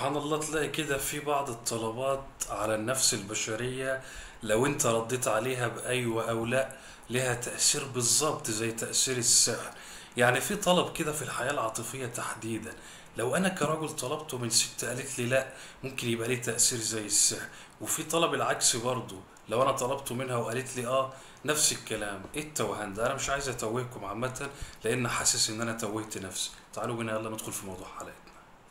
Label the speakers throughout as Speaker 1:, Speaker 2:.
Speaker 1: سبحان الله تلاقي كده في بعض الطلبات على النفس البشرية لو انت رديت عليها بأيوة أو لأ لها تأثير بالظبط زي تأثير السحر يعني في طلب كده في الحياة العاطفية تحديدا لو أنا كرجل طلبته من ست قالت لي لأ ممكن يبقى ليه تأثير زي السحر وفي طلب العكس برضه لو أنا طلبته منها وقالت لي آه نفس الكلام ايه التوهان ده انا مش عايز اتوهكم عامة لان حاسس ان انا توهت نفسي تعالوا بينا يلا ندخل في موضوع حلقتنا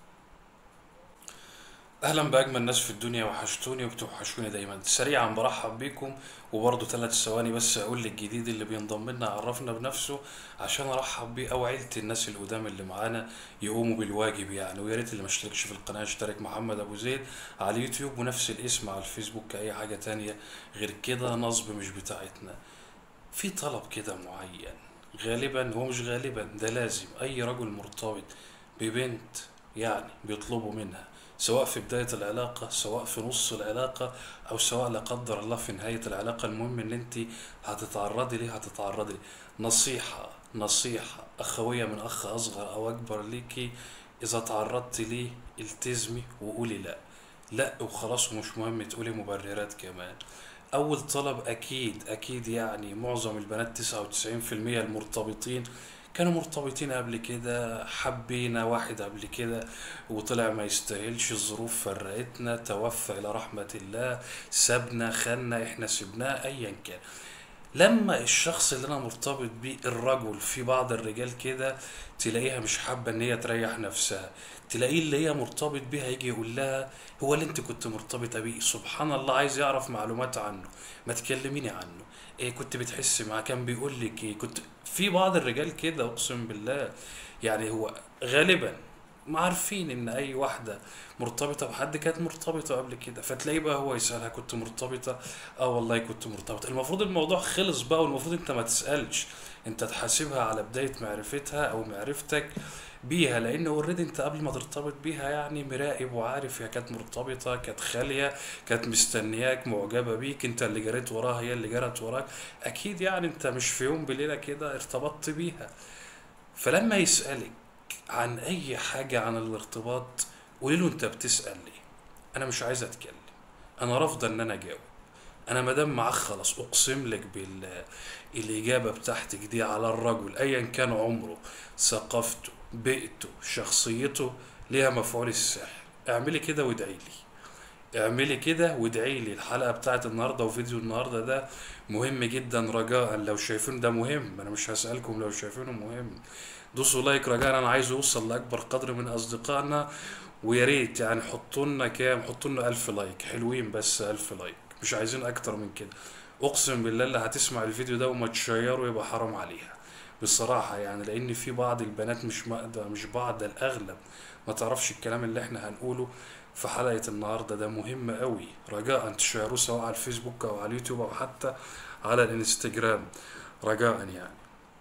Speaker 1: اهلا باجمل ناس في الدنيا وحشتوني وبتوحشوني دايما سريعا برحب بيكم وبرضه ثلاث ثواني بس اقول للجديد اللي بينضم لنا عرفنا بنفسه عشان ارحب بيه او عيلة الناس القدام اللي معانا يقوموا بالواجب يعني ويا ريت اللي ما اشتركش في القناة يشترك محمد ابو زيد على اليوتيوب ونفس الاسم على الفيسبوك كأي حاجة تانية غير كده نصب مش بتاعتنا في طلب كده معين غالبا هو مش غالبا ده لازم اي رجل مرتبط ببنت يعني بيطلبوا منها سواء في بداية العلاقة سواء في نص العلاقة أو سواء لا قدر الله في نهاية العلاقة المهم إن أنت هتتعرضي ليه هتتعرضي ليه نصيحة نصيحة أخوية من أخ أصغر أو أكبر ليكي إذا تعرضتي ليه التزمي وقولي لأ لأ وخلاص ومش مهم تقولي مبررات كمان أول طلب أكيد أكيد يعني معظم البنات تسعة وتسعين في المية المرتبطين كانوا مرتبطين قبل كده حبينا واحد قبل كده وطلع ما يستاهلش الظروف فرقتنا توفى إلى رحمة الله سابنا خلنا إحنا سبناه أيا كان لما الشخص اللي انا مرتبط بيه الرجل في بعض الرجال كده تلاقيها مش حابه ان هي تريح نفسها تلاقيه اللي هي مرتبط بيها يجي يقول لها هو اللي انت كنت مرتبطه بيه سبحان الله عايز يعرف معلومات عنه ما تكلميني عنه ايه كنت بتحسي معاه كان بيقول لك ايه كنت في بعض الرجال كده اقسم بالله يعني هو غالبا ما عارفين ان اي واحده مرتبطه بحد كانت مرتبطه قبل كده فتلاقيه بقى هو يسالها كنت مرتبطه اه والله كنت مرتبطه المفروض الموضوع خلص بقى والمفروض انت ما تسالش انت تحاسبها على بدايه معرفتها او معرفتك بيها لان اوريدي انت قبل ما ترتبط بيها يعني مراقب وعارف هي كانت مرتبطه كانت خاليه كانت مستنياك معجبه بيك انت اللي جريت وراها هي اللي جرت وراك اكيد يعني انت مش في يوم بليله كده ارتبطت بيها فلما يسالك عن اي حاجه عن الارتباط قولي له انت بتسال ليه انا مش عايز اتكلم انا رافضه ان انا اجاوب انا مادام معاك خلاص اقسم لك بالله الاجابه بتاعتك دي على الرجل ايا كان عمره ثقافته بيئته شخصيته ليها مفعول السحر اعملي كده وادعي لي اعملي كده وادعي لي الحلقه بتاعت النهارده وفيديو النهارده ده مهم جدا رجاء لو شايفين ده مهم انا مش هسالكم لو شايفينه مهم دوسوا لايك رجاء انا عايز يوصل لاكبر قدر من اصدقائنا ويا ريت يعني حطوا لنا كام حطوا لنا 1000 لايك حلوين بس 1000 لايك مش عايزين اكتر من كده اقسم بالله اللي هتسمع الفيديو ده وما تشيره يبقى حرام عليها بصراحة يعني لأن في بعض البنات مش مقدر مش بعض ده الأغلب ما تعرفش الكلام اللي احنا هنقوله في حلقة النهاردة ده مهم قوي رجاء تشيروه سواء على الفيسبوك أو على اليوتيوب أو حتى على الانستجرام رجاء يعني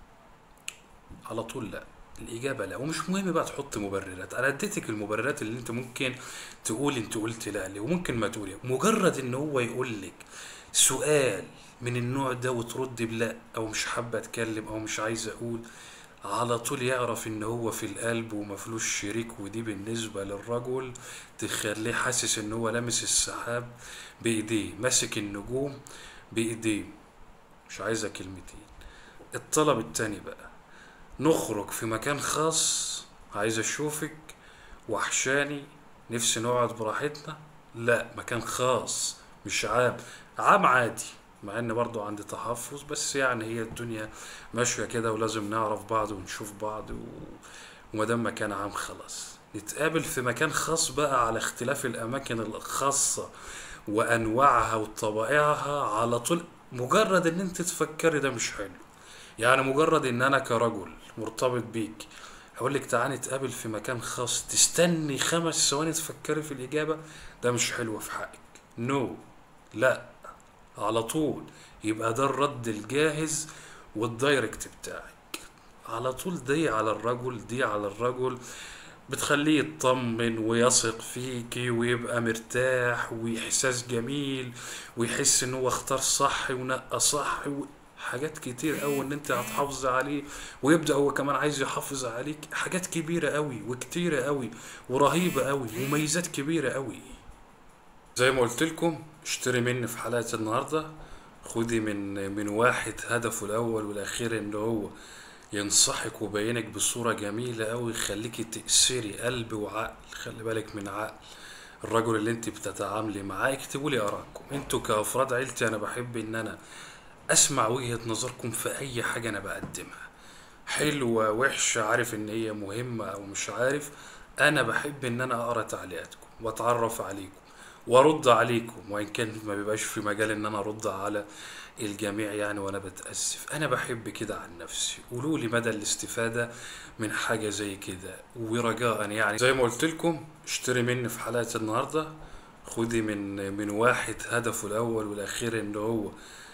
Speaker 1: على طول لا الإجابة لا ومش مهم بقى تحط مبررات أنا اديتك المبررات اللي أنت ممكن تقول أنت قلت لا ليه وممكن ما تقولي مجرد إن هو يقول لك سؤال من النوع ده وترد بلا أو مش حابة أتكلم أو مش عايز أقول على طول يعرف إن هو في القلب ومفلوش شريك ودي بالنسبة للرجل تخليه حاسس إن هو لامس السحاب بإيديه ماسك النجوم بإيديه مش عايزة كلمتين الطلب التاني بقى نخرج في مكان خاص عايز اشوفك وحشاني نفسي نقعد براحتنا لا مكان خاص مش عام عام عادي مع ان برضو عندي تحفظ بس يعني هي الدنيا ماشية كده ولازم نعرف بعض ونشوف بعض و... ومادام مكان عام خلاص نتقابل في مكان خاص بقى على اختلاف الاماكن الخاصة وانواعها وطبائعها على طول مجرد ان انت تفكري ده مش حلو يعني مجرد ان انا كرجل مرتبط بيك هقول لك تعالى نتقابل في مكان خاص تستني خمس ثواني تفكري في الاجابه ده مش حلو في حقك نو no. لا على طول يبقى ده الرد الجاهز والدايركت بتاعك على طول دي على الرجل دي على الرجل بتخليه يطمن ويثق فيكي ويبقى مرتاح واحساس جميل ويحس ان هو اختار صح ونقى صح و... حاجات كتير قوي ان انت هتحافظ عليه ويبدأ هو كمان عايز يحافظ عليك حاجات كبيرة قوي وكتيرة قوي ورهيبة قوي وميزات كبيرة قوي زي ما قلت لكم اشتري مني في حلقة النهاردة خدي من من واحد هدفه الأول والأخير إن هو ينصحك ويبينك بصورة جميلة أوي يخليكي تأثري قلب وعقل خلي بالك من عقل الرجل اللي انت بتتعاملي معاه اكتبوا لي آرائكم انتوا كأفراد عيلتي أنا بحب إن أنا أسمع وجهة نظركم في أي حاجة أنا بقدمها حلوة وحشة عارف إن هي مهمة أو مش عارف أنا بحب إن أنا أقرأ تعليقاتكم وأتعرف عليكم وارد عليكم وان كان ما بيبقاش في مجال ان انا ارد على الجميع يعني وانا بتاسف انا بحب كده عن نفسي قولوا لي مدى الاستفاده من حاجه زي كده ورجاء يعني زي ما قلت لكم اشتري مني في حلقه النهارده خدي من من واحد هدفه الاول والاخير ان هو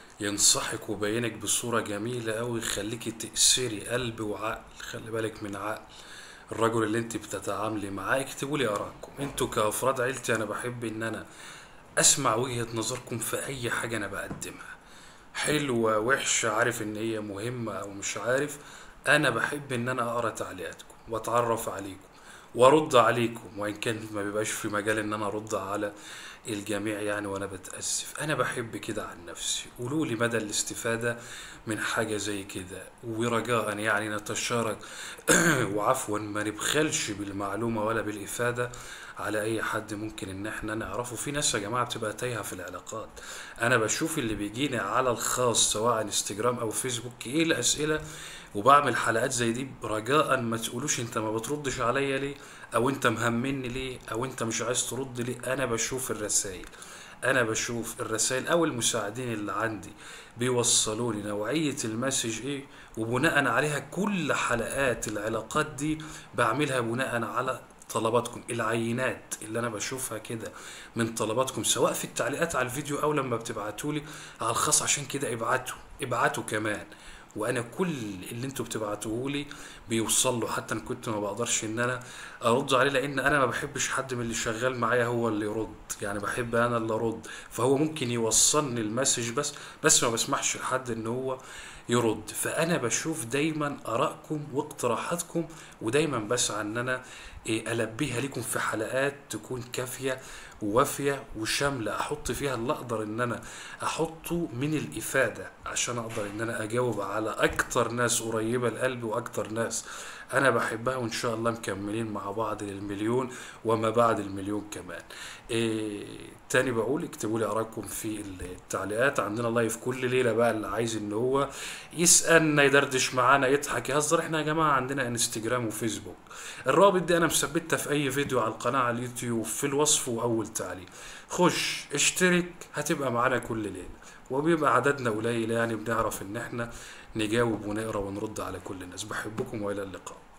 Speaker 1: ينصحك ويبينك بصوره جميله أوي يخليكي تأثري قلب وعقل خلي بالك من عقل الرجل اللي انت بتتعاملي معاه اكتبوا لي ارائكم انتوا كافراد عيلتي انا بحب ان انا اسمع وجهة نظركم في اي حاجة انا بقدمها حلوة وحشة عارف ان هي مهمة او مش عارف انا بحب ان انا اقرا تعليقاتكم واتعرف عليكم وارد عليكم وان كان ما بيبقاش في مجال ان انا ارد على الجميع يعني وانا بتاسف انا بحب كده عن نفسي قولوا لي مدى الاستفاده من حاجه زي كده ورجاء يعني نتشارك وعفوا ما نبخلش بالمعلومه ولا بالافاده على اي حد ممكن ان احنا نعرفه في ناس يا جماعه بتبقى تايهه في العلاقات انا بشوف اللي بيجيني على الخاص سواء انستجرام او فيسبوك ايه الاسئله وبعمل حلقات زي دي رجاء ما تقولوش انت ما بتردش عليا ليه او انت مهمني ليه او انت مش عايز ترد ليه انا بشوف الرسائل انا بشوف الرسائل او المساعدين اللي عندي بيوصلوا لي نوعية المسج ايه وبناء عليها كل حلقات العلاقات دي بعملها بناء على طلباتكم العينات اللي انا بشوفها كده من طلباتكم سواء في التعليقات على الفيديو او لما بتبعتوا لي على الخاص عشان كده ابعتوا ابعتوا كمان وانا كل اللي انتوا بتبعتوه لي بيوصل له حتى ان كنت ما بقدرش ان انا ارد عليه لان انا ما بحبش حد من اللي شغال معايا هو اللي يرد يعني بحب انا اللي ارد فهو ممكن يوصلني المسج بس بس ما بسمحش لحد ان هو يرد فانا بشوف دايما ارائكم واقتراحاتكم ودايما بسعى ان انا إيه، البيها لكم في حلقات تكون كافيه ووافيه وشامله احط فيها اللي اقدر ان انا احطه من الافاده عشان اقدر ان انا اجاوب على اكتر ناس قريبه لقلبي واكتر ناس انا بحبها وان شاء الله مكملين مع بعض للمليون وما بعد المليون كمان إيه تاني بقول اكتبوا لي ارائكم في التعليقات عندنا لايف كل ليله بقى اللي عايز ان هو يسالنا يدردش معانا يضحك يهزر احنا يا جماعه عندنا انستجرام وفيسبوك الرابط دي انا مثبتها في اي فيديو على القناه على اليوتيوب في الوصف واول تعليق خش اشترك هتبقى معانا كل ليله وبيبقى عددنا قليل يعني بنعرف ان احنا نجاوب ونقرا ونرد على كل الناس بحبكم والى اللقاء